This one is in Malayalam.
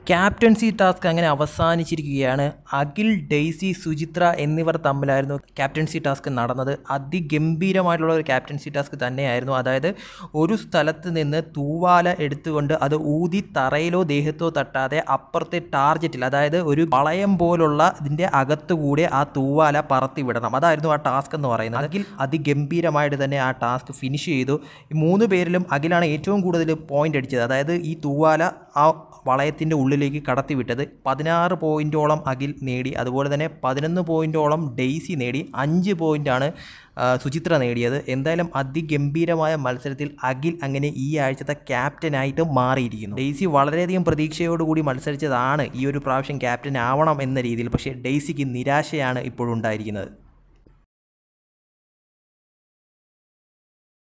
ക്യാപ്റ്റൻസി ടാസ്ക് അങ്ങനെ അവസാനിച്ചിരിക്കുകയാണ് അഖിൽ ഡെയ്സി സുചിത്ര എന്നിവർ തമ്മിലായിരുന്നു ക്യാപ്റ്റൻസി ടാസ്ക് നടന്നത് അതിഗംഭീരമായിട്ടുള്ള ഒരു ക്യാപ്റ്റൻസി ടാസ്ക് തന്നെയായിരുന്നു അതായത് ഒരു സ്ഥലത്ത് നിന്ന് തൂവാല എടുത്തുകൊണ്ട് അത് ഊതി തറയിലോ ദേഹത്തോ തട്ടാതെ അപ്പുറത്തെ ടാർഗറ്റിൽ അതായത് ഒരു വളയം പോലുള്ള ഇതിൻ്റെ അകത്തുകൂടെ ആ തൂവാല പറത്തി വിടണം അതായിരുന്നു ആ ടാസ്ക് എന്ന് പറയുന്നത് അഖിൽ അതിഗംഭീരമായിട്ട് തന്നെ ആ ടാസ്ക് ഫിനിഷ് ചെയ്തു ഈ മൂന്ന് പേരിലും അഖിലാണ് ഏറ്റവും കൂടുതൽ പോയിന്റ് അടിച്ചത് അതായത് ഈ തൂവാല ആ വളയത്തിൻ്റെ ഉള്ളിലേക്ക് കടത്തിവിട്ടത് പതിനാറ് പോയിൻറ്റോളം അഖിൽ നേടി അതുപോലെ തന്നെ പതിനൊന്ന് പോയിൻറ്റോളം ഡെയ്സി നേടി അഞ്ച് പോയിൻ്റാണ് സുചിത്ര നേടിയത് എന്തായാലും അതിഗംഭീരമായ മത്സരത്തിൽ അഖിൽ അങ്ങനെ ഈ ആഴ്ചത്തെ ക്യാപ്റ്റനായിട്ട് മാറിയിരിക്കുന്നു ഡെയ്സി വളരെയധികം പ്രതീക്ഷയോടുകൂടി മത്സരിച്ചതാണ് ഈ ഒരു പ്രാവശ്യം ക്യാപ്റ്റൻ ആവണം എന്ന രീതിയിൽ പക്ഷേ ഡെയ്സിക്ക് നിരാശയാണ് ഇപ്പോഴുണ്ടായിരിക്കുന്നത്